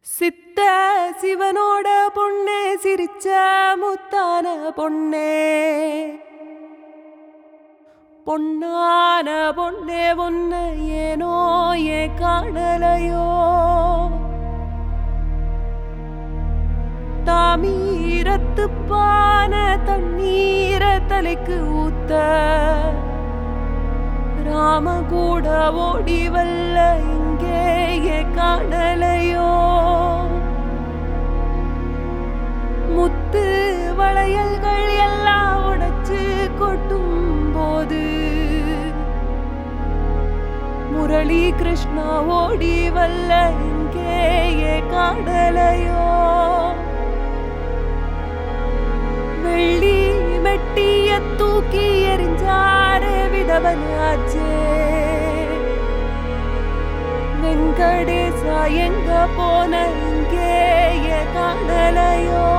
சித்த சிவனோட பொண்ணே சிரிச்ச முத்தான பொண்ணே பொன்னான பொண்ணே பொன்ன ஏனோ ஏ காணலையோ தாமீரத்து பான தண்ணீர தலைக்கு ஊத்த ராம கூட ஓடி வல்ல இங்கேயே காணலையோ முத்து வளையல்கள் எல்லாம் உடைச்சு கொட்டும் போது முரளி கிருஷ்ணா ஓடி வல்ல இங்கேயே காணலையோ வெள்ளி மெட்டிய தூக்கி எறிஞ்சாரே விதவனாச்சே வெங்கடேசா எங்க போன இங்கேயே காணலையோ